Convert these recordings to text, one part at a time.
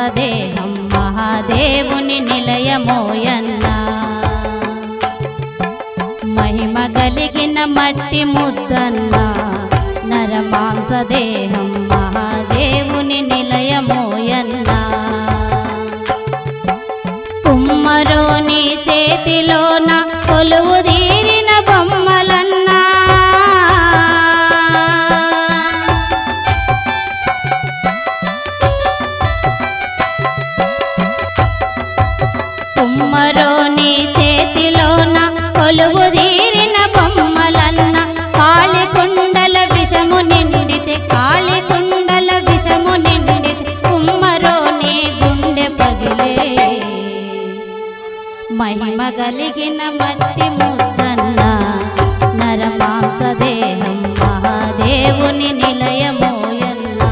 నరమాంసదేహం మహాదేవుని నిలయమోయన్నా మహిమ కలిగిన మట్టి ముద్దన్నా నరమాంసదేహం మహాదేవుని నిలయమోయన్నా కుమ్మరోని చేతిలోన కొలువు తీరిన బొమ్మలన్నా కుమ్మరోని చేతిలోన కొలువు తీరిన బొమ్మలన్న కాళి కుండల విషము నిండితే కాళి కుండల విషము నిండితే కుమ్మరోని గుండె పగిలే మహిమ కలిగిన మట్టి ముద్దన్న నరమాంసదేహం మహాదేవుని నిలయమోయన్నా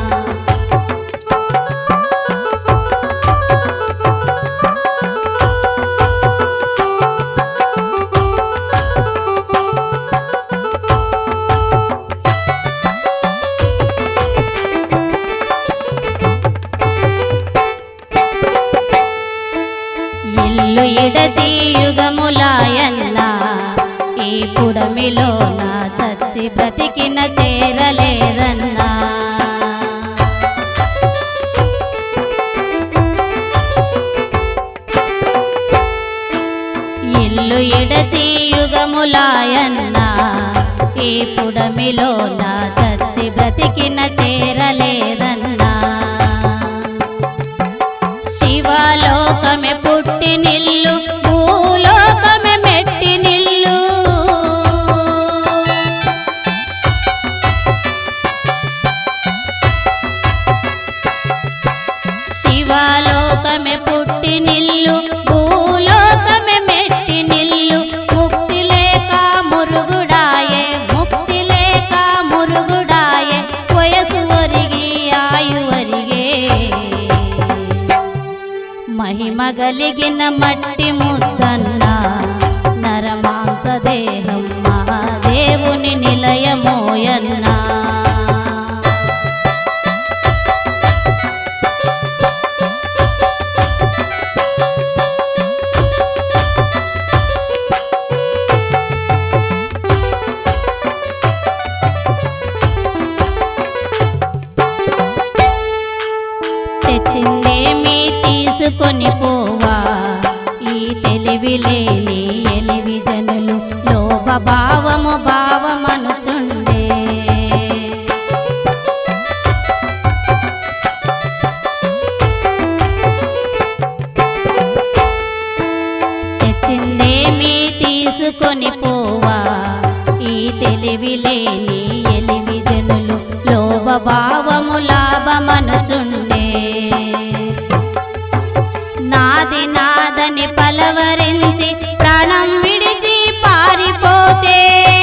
ఇల్లు ఇడచి యుగములాయన్న ఈ పుడమిలోన చచ్చి బ్రతికిన చేరలేదన్నా ఇల్లు ఇడచి యుగములాయన్న ఈ పుడమిలోన చచ్చి బ్రతికిన చేరలేదన్నా శివలోకమే పుట్టి నిల్లు భూలోకమే మెట్టి నిల్లు శివలోకమే పుట్టి నిల్లు భూలోకమే మెట్టి నిల్లు ముక్తి లేక మురుగుడాయే ముక్తి లేక మురుగుడాయే వయసు ఒరిగి ఆయు ఒరిగే మహిమ కలిగిన మట్టి ముద్దన్న నరమాంసదేహం మహాదేవుని నిలయమోయన్నా తెచ్చిందేమీ తీసుకొని పోవా ఈ తెలివి లేని ఎలివి జనులు లోభ భావము భావమనుచుండే తెచ్చిందేమీ తీసుకొని పోవా ఈ తెలివి లేని ఎలివి జనులు లోభ భావము లాభమనుచుండే నాది నాదని పలవరించి ప్రాణం విడిచి పారిపోతే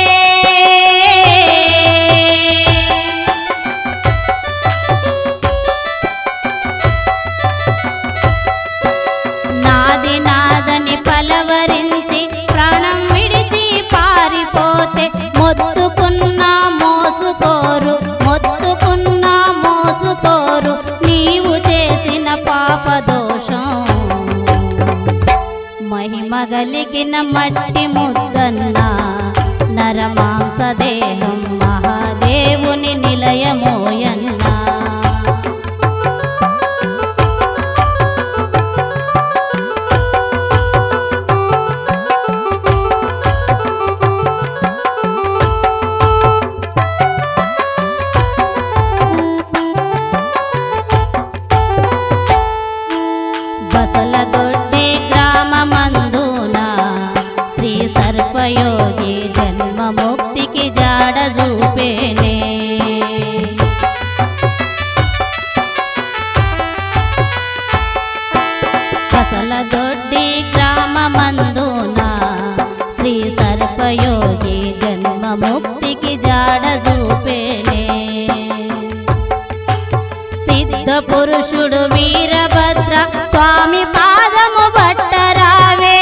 నాది నాదని పలవరించి ప్రాణం విడిచి పారిపోతే మొత్తుకున్న మోసుకోరు మొత్తుకున్న మోసుకోరు నీవు చేసిన పాప దోషం మహిమ కలిగిన మట్టి ముద్దన్న నరమాంసదేహం మహాదేవుని నిలయమోయన్నా బసల దొడ్డి గ్రామమందున శ్రీ సర్పయోగి జన్మ ముక్తికి జాడ చూపేనే బసల దొడ్డి గ్రామమందున శ్రీ సర్పయోగి జన్మ ముక్తికి జాడ చూపేనే సిద్ధ పురుషుడు వీరభద్ర స్వామి పాదము బట్టరావే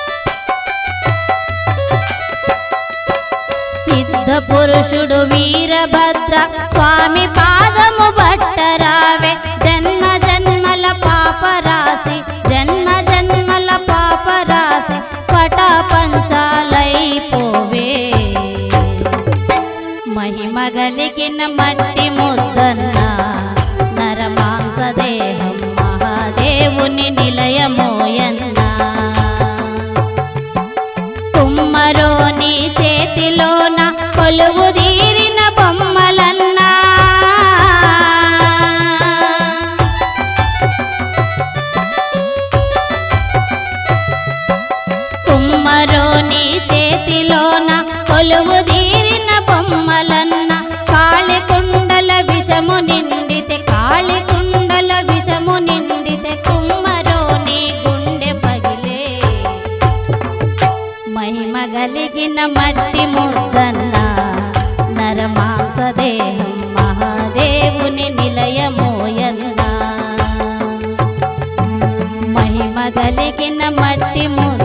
సిద్ధ పురుషుడు వీర స్వామి పాదము బట్టరావే జన్మ జన్మల పాప రాసి జన్మ జన్మల పాప రాసి పట పంచాలైపోవే మహిమ గలిగిన మట్టి ముద్దన్న నరమాంస దేహం మహాదేవుని నిలయమోయన్నా కుమ్మరోని చేతిలోన కొలువు తీరిన బొమ్మలన్నా కుమ్మరోని చేతిలోన కొలువు తీరిన బొమ్మలన్న కాళి కుండల విషము నిండితే కాళి కుండల విషము నిండితే కుమ్మరోని గుండె పగిలే మహిమ గలిగిన మట్టి ముద్దన్న నరమాంస దేహం మహాదేవుని నిలయమోయన్నా మహిమ గలిగిన మట్టి ముద్దన్న